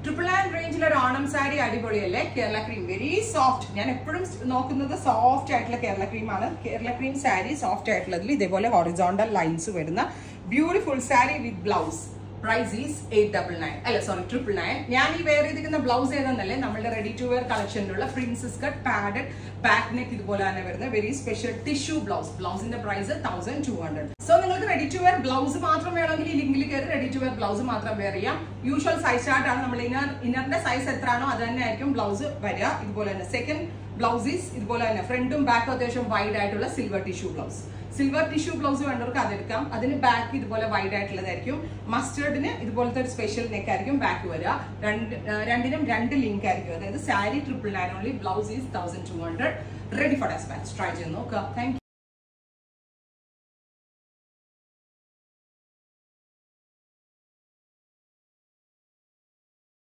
triple nine റേഞ്ചിൽ ഒരു ഓണം സാരി അടിപൊളിയല്ലേ കേരള ക്രീം വെരി സോഫ്റ്റ് ഞാൻ എപ്പോഴും നോക്കുന്നത് സോഫ്റ്റ് ആയിട്ടുള്ള കേരള ക്രീമാണ് കേരള ക്രീം സാരി സോഫ്റ്റ് ആയിട്ടുള്ളതിൽ ഇതേപോലെ ഹൊറിസോണ്ടൽ ലൈൻസ് വരുന്ന beautiful sari with blouse price is eight double nine അല്ല സോറി ട്രിപ്പിൾ നയൻ ഞാൻ ഈ വെയർ ചെയ്തിരിക്കുന്ന ബ്ലൗസ് ഏതെന്നല്ലേ നമ്മുടെ റെഡി ടു വെയർ കളക്ഷനിലുള്ള princess cut padded back neck ഇതുപോലെ തന്നെ വരുന്ന വെരി സ്പെഷ്യൽ ടിഷ്യൂ ബ്ലൗസ് ബ്ലൗസിന്റെ price thousand two hundred so നിങ്ങൾക്ക് റെഡി ടു വെയർ ബ്ലൗസ് മാത്രം വേണമെങ്കിൽ ഈ ലിങ്കിൽ കയറി റെഡി ടു വെയർ ബ്ലൗസ് മാത്രം വെയർ ചെയ്യാം യൂഷ്വൽ സൈസ് ചാർട്ട് ആണ് നമ്മൾ ഇന്നർ ഇന്നറിന്റെ സൈസ് എത്രയാണോ അത് തന്നെ ആയിരിക്കും ബ്ലൗസ് വരിക ഇതുപോലെ തന്നെ സെക്കൻഡ് ബ്ലൗസീസ് ഇതുപോലെ തന്നെ ഫ്രണ്ടും ബാക്കും അത്യാവശ്യം വൈഡ് ആയിട്ടുള്ള silver tissue blouse silver tissue blouse വേണ്ടവർക്ക് അതെടുക്കാം അതിന് ബാക്ക് ഇതുപോലെ വൈഡ് ആയിട്ടുള്ളതായിരിക്കും മസ്റ്റേർഡിന് ഇതുപോലത്തെ ഒരു സ്പെഷ്യൽ നെക്ക് ആയിരിക്കും ബാക്ക് വരിക രണ്ട് ആ, രണ്ടിനും രണ്ട് ലിങ്ക് ആയിരിക്കും അതായത് sari triple nine only blouse is thousand two hundred ready for dispatch try ചെയ്ത് നോക്കുക താങ്ക്